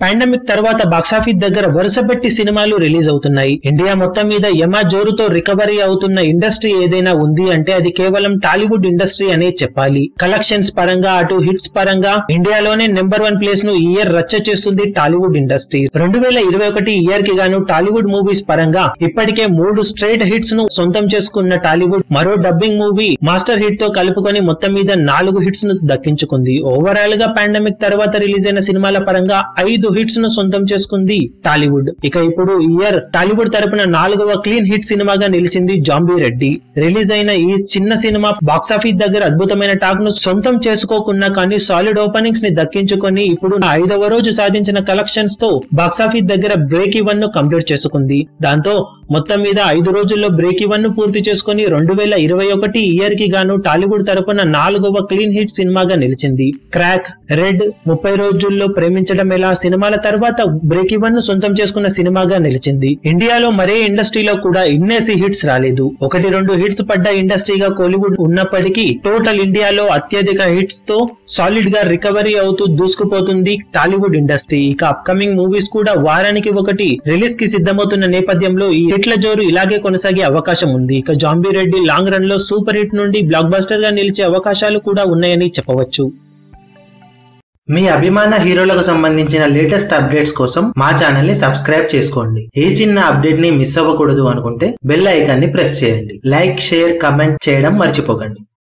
pandemic తర్వాత box office దగ్గర వరుసపెట్టి సినిమాలు రిలీజ్ అవుతున్నాయి ఇండియా మొత్తం మీద యమా జోరుతో రికవరీ అవుతున్న ఇండస్ట్రీ ఏదైనా ఉంది అంటే అది కేవలం టాలీవుడ్ ఇండస్ట్రీ అనే చెప్పాలి కలెక్షన్స్ పరంగా అటు హిట్స్ పరంగా ఇండియాలోనే నెంబర్ వన్ ప్లేస్ ను ఈ ఇయర్ రచ్చ చేస్తుంది టాలీవుడ్ ఇండస్ట్రీ రెండు వేల ఇరవై ఒకటి ఇయర్ కి గాను టాలీవుడ్ మూవీస్ పరంగా ఇప్పటికే మూడు స్ట్రైట్ హిట్స్ ను సొంతం చేసుకున్న టాలీవుడ్ మరో డబ్బింగ్ మూవీ మాస్టర్ హిట్ తో కలుపుకొని మొత్తం మీద నాలుగు హిట్స్ ను దక్కించుకుంది ఓవరాల్ గా పాండమిక్ తర్వాత రిలీజ్ అయిన సినిమాల పరంగా ఐదు హిట్స్ ను సొంతం చేసుకుంది టాలీవుడ్ ఇక ఇప్పుడు ఈ ఇయర్ టాలీవుడ్ తరపున నాలుగవ క్లీన్ హిట్ సినిమాగా నిలిచింది జాంబీ రెడ్డి రిలీజ్ అయిన ఈ చిన్న సినిమా బాక్సాఫీస్ దగ్గర అద్భుతమైన టాక్ ను సొంతం చేసుకోకున్నా కానీ సాలిడ్ ఓపెనింగ్స్ ని దక్కించుకొని ఇప్పుడు ఐదవ రోజు సాధించిన కలెక్షన్స్ తో బాక్సాఫీస్ దగ్గర బ్రేక్ ఈవెన్ ను కంప్లీట్ చేసుకుంది దాంతో మొత్తం మీద ఐదు రోజుల్లో బ్రేక్ ఈవెన్ ను పూర్తి చేసుకుని రెండు వేల ఇరవై ఒకటి ఇయర్ కి గాను టాలీవుడ్ తరపున నాలుగవ క్లీన్ హిట్ సినిమాగా నిలిచింది క్రాక్ రెడ్ ముప్పై రోజుల్లో ప్రేమించడం ఎలా సినిమాల తర్వాత బ్రేక్ ఈవెన్ ను సొంతం చేసుకున్న సినిమాగా నిలిచింది ఇండియాలో మరే ఇండస్ట్రీలో కూడా ఇన్నేసి హిట్స్ రాలేదు ఒకటి రెండు హిట్స్ పడ్డ ఇండస్ట్రీగా కోలీవుడ్ ఉన్నప్పటికీ టోటల్ ఇండియాలో అత్యధిక హిట్స్ తో సాలిడ్ గా రికవరీ అవుతూ దూసుకుపోతుంది టాలీవుడ్ ఇండస్ట్రీ ఇక అప్కమింగ్ మూవీస్ కూడా వారానికి ఒకటి రిలీజ్ కి సిద్ధమవుతున్న నేపథ్యంలో ఈ హిట్ల జోరు ఇలాగే కొనసాగే అవకాశం ఉంది ఇక జాంబీ రెడ్డి లాంగ్ రన్ లో సూపర్ హిట్ నుండి బ్లాక్ బస్టర్ గా నిలిచే అవకాశాలు కూడా ఉన్నాయని చెప్పవచ్చు మీ అభిమాన హీరోలకు సంబంధించిన లేటెస్ట్ అప్డేట్స్ కోసం మా ఛానల్ ని సబ్స్క్రైబ్ చేసుకోండి ఏ చిన్న అప్డేట్ ని మిస్ అవ్వకూడదు అనుకుంటే బెల్ ఐకాన్ ని ప్రెస్ చేయండి లైక్ షేర్ కమెంట్ చేయడం మర్చిపోకండి